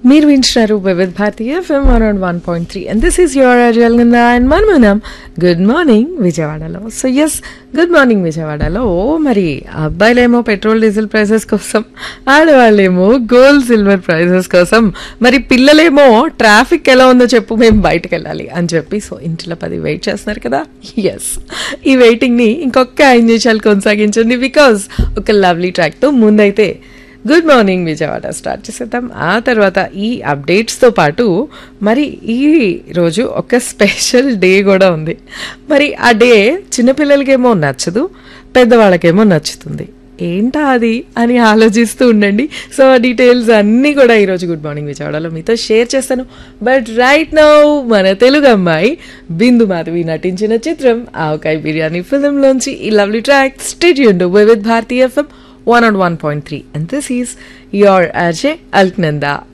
మీరు వింటున్నారు Vividh Bharati FM one one point three and this is your అజల్ అండ్ మనమునం గుడ్ మార్నింగ్ విజయవాడలో సో ఎస్ గుడ్ మార్నింగ్ విజయవాడలో మరి అబ్బాయిలేమో పెట్రోల్ డీజిల్ ప్రైసెస్ కోసం ఆడవాళ్ళేమో గోల్డ్ సిల్వర్ ప్రైసెస్ కోసం మరి పిల్లలేమో ట్రాఫిక్ ఎలా ఉందో చెప్పు మేము బయటకు వెళ్ళాలి అని చెప్పి సో ఇంట్లో పది వెయిట్ చేస్తున్నారు కదా ఎస్ ఈ వెయిటింగ్ని ఇంకొక ఐదు నిమిషాలు కొనసాగించండి బికాజ్ ఒక లవ్లీ ట్రాక్తో ముందైతే గుడ్ మార్నింగ్ విజయవాడ స్టార్ట్ చేసేద్దాం ఆ తర్వాత ఈ అప్డేట్స్తో పాటు మరి ఈ రోజు ఒక స్పెషల్ డే కూడా ఉంది మరి ఆ డే చిన్నపిల్లలకేమో నచ్చదు పెద్దవాళ్ళకేమో నచ్చుతుంది ఏంటా అది అని ఆలోచిస్తూ ఉండండి సో ఆ డీటెయిల్స్ అన్నీ కూడా ఈరోజు గుడ్ మార్నింగ్ విజయవాడలో మీతో షేర్ చేస్తాను బట్ రైట్ నౌ మన తెలుగు అమ్మాయి బిందు మాధవి నటించిన చిత్రం ఆవకాయ బిర్యానీ ఫిలింలోంచి ఈ lovely track stadium with Bharatiya FM 101.3 and this is your Ajay Alknanda